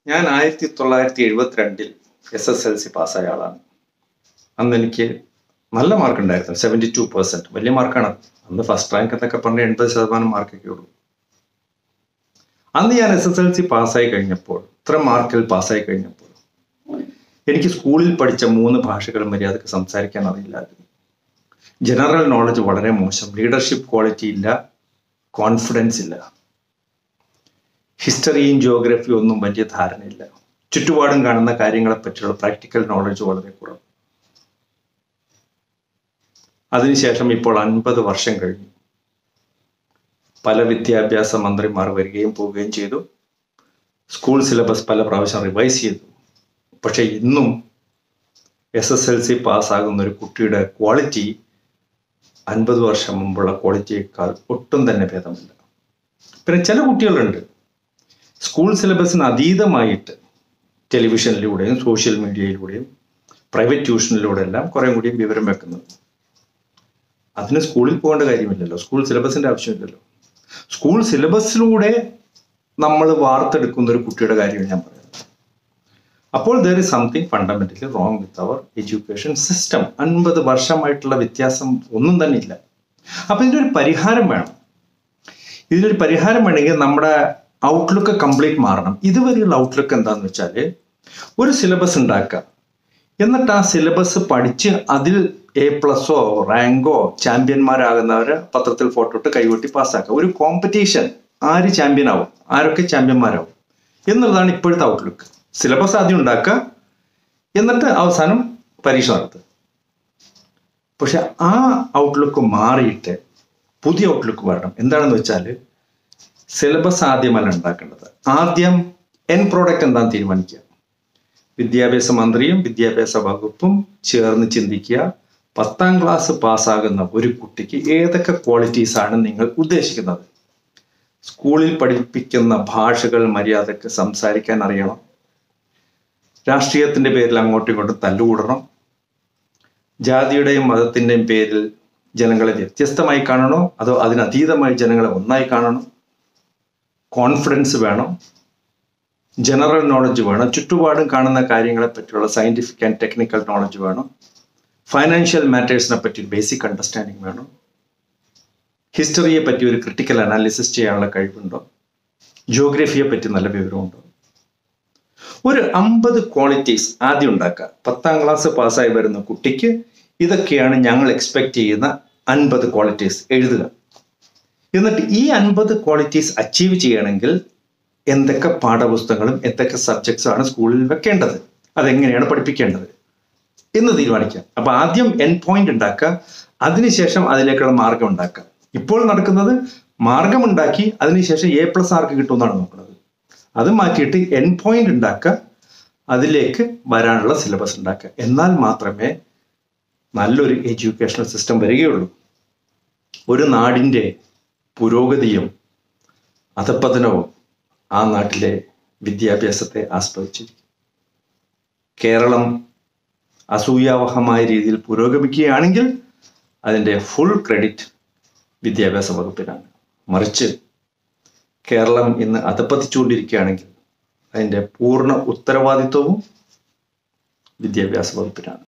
ഞാൻ ആയിരത്തി തൊള്ളായിരത്തി എഴുപത്തിരണ്ടിൽ എസ് എസ് എൽ സി പാസ്സായ ആളാണ് അന്ന് എനിക്ക് നല്ല മാർക്ക് ഉണ്ടായിരുന്നു സെവൻറ്റി ടു പെർസെൻറ്റ് വലിയ മാർക്കാണ് അന്ന് ഫസ്റ്റ് റാങ്ക് എന്നൊക്കെ പറഞ്ഞ എൺപത് ശതമാനം മാർക്കൊക്കെ ഉള്ളൂ അന്ന് ഞാൻ എസ് എസ് എൽ സി പാസ്സായി കഴിഞ്ഞപ്പോൾ ഇത്ര മാർക്കിൽ പാസ്സായി കഴിഞ്ഞപ്പോൾ എനിക്ക് സ്കൂളിൽ പഠിച്ച മൂന്ന് ഭാഷകൾ മര്യാദക്ക് സംസാരിക്കാൻ അറിയില്ലായിരുന്നു ജനറൽ നോളജ് വളരെ മോശം ലീഡർഷിപ്പ് ക്വാളിറ്റി ഇല്ല കോൺഫിഡൻസ് ഇല്ല ഹിസ്റ്ററിയും ജിയോഗ്രഫിയും ഒന്നും വലിയ ധാരണയില്ല ചുറ്റുപാടും കാണുന്ന കാര്യങ്ങളെ പറ്റിയുള്ള പ്രാക്ടിക്കൽ നോളജ് വളരെ കുറവ് അതിനുശേഷം ഇപ്പോൾ അൻപത് വർഷം കഴിഞ്ഞു പല വിദ്യാഭ്യാസ മന്ത്രിമാർ വരികയും പോവുകയും ചെയ്തു സ്കൂൾ സിലബസ് പല പ്രാവശ്യം റിവൈസ് ചെയ്തു പക്ഷെ ഇന്നും എസ് എസ് എൽ സി പാസ്സാകുന്ന ഒരു കുട്ടിയുടെ ക്വാളിറ്റി അൻപത് വർഷം മുമ്പുള്ള ക്വാളിറ്റിയേക്കാൾ ഒട്ടും തന്നെ ഭേദമില്ല പിന്നെ ചില കുട്ടികളുണ്ട് സ്കൂൾ സിലബസിന് അതീതമായിട്ട് ടെലിവിഷനിലൂടെയും സോഷ്യൽ മീഡിയയിലൂടെയും പ്രൈവറ്റ് ട്യൂഷനിലൂടെ എല്ലാം കുറേ കൂടിയും വിവരം വെക്കുന്നത് അതിന് സ്കൂളിൽ പോകേണ്ട കാര്യമില്ലല്ലോ സ്കൂൾ സിലബസിന്റെ ആവശ്യമില്ലല്ലോ സ്കൂൾ സിലബസിലൂടെ നമ്മൾ വാർത്തെടുക്കുന്ന ഒരു കുട്ടിയുടെ കാര്യമാണ് ഞാൻ പറയുന്നത് അപ്പോൾ there is something fundamentally wrong with our education system അൻപത് വർഷമായിട്ടുള്ള വ്യത്യാസം ഒന്നും തന്നെ ഇല്ല അപ്പൊ ഇതിനൊരു പരിഹാരം വേണം ഇതിനൊരു പരിഹാരം വേണമെങ്കിൽ നമ്മുടെ ഔട്ട്ലുക്ക് കംപ്ലീറ്റ് മാറണം ഇതുവരെയുള്ള ഔട്ട്ലുക്ക് എന്താന്ന് വെച്ചാൽ ഒരു സിലബസ് ഉണ്ടാക്കുക എന്നിട്ട് ആ സിലബസ് പഠിച്ച് അതിൽ എ പ്ലസോ റാങ്കോ ചാമ്പ്യന്മാരാകുന്നവരെ പത്രത്തിൽ ഫോട്ടോ ഇട്ട് കൈകൊട്ടി പാസ്സാക്കുക ഒരു കോമ്പറ്റീഷൻ ആര് ചാമ്പ്യൻ ആവും ആരൊക്കെ ചാമ്പ്യന്മാരാവും എന്നുള്ളതാണ് ഇപ്പോഴത്തെ ഔട്ട്ലുക്ക് സിലബസ് ആദ്യം ഉണ്ടാക്കുക എന്നിട്ട് അവസാനം പരീക്ഷ നടത്തുക പക്ഷെ ആ ഔട്ട്ലുക്ക് മാറിയിട്ട് പുതിയ ഔട്ട്ലുക്ക് വരണം എന്താണെന്ന് വെച്ചാൽ സിലബസ് ആദ്യമല്ല ഉണ്ടാക്കേണ്ടത് ആദ്യം എൻ പ്രോഡക്റ്റ് എന്താണെന്ന് തീരുമാനിക്കുക വിദ്യാഭ്യാസ മന്ത്രിയും വിദ്യാഭ്യാസ വകുപ്പും ചേർന്ന് ചിന്തിക്കുക പത്താം ക്ലാസ് പാസ്സാകുന്ന ഒരു കുട്ടിക്ക് ഏതൊക്കെ ക്വാളിറ്റീസ് ആണ് നിങ്ങൾ ഉദ്ദേശിക്കുന്നത് സ്കൂളിൽ പഠിപ്പിക്കുന്ന ഭാഷകൾ മര്യാദക്ക് സംസാരിക്കാൻ അറിയണം രാഷ്ട്രീയത്തിന്റെ പേരിൽ അങ്ങോട്ടും ഇങ്ങോട്ടും തല്ലുകൂടണം ജാതിയുടെയും മതത്തിന്റെയും പേരിൽ ജനങ്ങളെ വ്യത്യസ്തമായി കാണണോ അതോ അതിനതീതമായി ജനങ്ങളെ ഒന്നായി കാണണം കോൺഫിഡൻസ് വേണം ജനറൽ നോളജ് വേണം ചുറ്റുപാടും കാണുന്ന കാര്യങ്ങളെ പറ്റിയുള്ള സയന്റിഫിക് ആൻഡ് ടെക്നിക്കൽ നോളജ് വേണം ഫൈനാൻഷ്യൽ മാറ്റേഴ്സിനെ പറ്റി ബേസിക് അണ്ടർസ്റ്റാൻഡിങ് വേണം ഹിസ്റ്ററിയെ പറ്റി ഒരു ക്രിട്ടിക്കൽ അനാലിസിസ് ചെയ്യാനുള്ള കഴിവുണ്ടോ ജിയോഗ്രഫിയെ പറ്റി നല്ല വിവരമുണ്ടോ ഒരു അമ്പത് ക്വാളിറ്റീസ് ആദ്യം ഉണ്ടാക്കുക പത്താം ക്ലാസ് പാസ്സായി വരുന്ന കുട്ടിക്ക് ഇതൊക്കെയാണ് ഞങ്ങൾ എക്സ്പെക്ട് ചെയ്യുന്ന അൻപത് ക്വാളിറ്റീസ് എഴുതുക എന്നിട്ട് ഈ അൻപത് ക്വാളിറ്റീസ് അച്ചീവ് ചെയ്യണമെങ്കിൽ എന്തൊക്കെ പാഠപുസ്തകങ്ങളും എന്തൊക്കെ സബ്ജക്ട്സും ആണ് സ്കൂളിൽ വെക്കേണ്ടത് അതെങ്ങനെയാണ് പഠിപ്പിക്കേണ്ടത് എന്ന് തീരുമാനിക്കാം അപ്പൊ ആദ്യം എൻ പോയിന്റ് ഉണ്ടാക്കുക അതിനുശേഷം അതിലേക്കുള്ള മാർഗം ഉണ്ടാക്കുക ഇപ്പോൾ നടക്കുന്നത് മാർഗമുണ്ടാക്കി അതിനുശേഷം എ പ്ലസ് ആർക്ക് കിട്ടുമെന്നാണ് നോക്കുന്നത് അത് മാറ്റിയിട്ട് എൻ പോയിന്റ് ഉണ്ടാക്കുക അതിലേക്ക് വരാനുള്ള സിലബസ് ഉണ്ടാക്കുക എന്നാൽ മാത്രമേ നല്ലൊരു എഡ്യൂക്കേഷണൽ സിസ്റ്റം വരികയുള്ളൂ ഒരു നാടിൻ്റെ പുരോഗതിയും അധപ്പതനവും ആ നാട്ടിലെ വിദ്യാഭ്യാസത്തെ ആസ്പദിച്ചിരിക്കും കേരളം അസൂയാവഹമായ രീതിയിൽ പുരോഗമിക്കുകയാണെങ്കിൽ അതിൻ്റെ ഫുൾ ക്രെഡിറ്റ് വിദ്യാഭ്യാസ വകുപ്പിനാണ് മറിച്ച് കേരളം ഇന്ന് അധപ്പതിച്ചുകൊണ്ടിരിക്കുകയാണെങ്കിൽ അതിൻ്റെ പൂർണ്ണ ഉത്തരവാദിത്വവും വിദ്യാഭ്യാസ വകുപ്പിനാണ്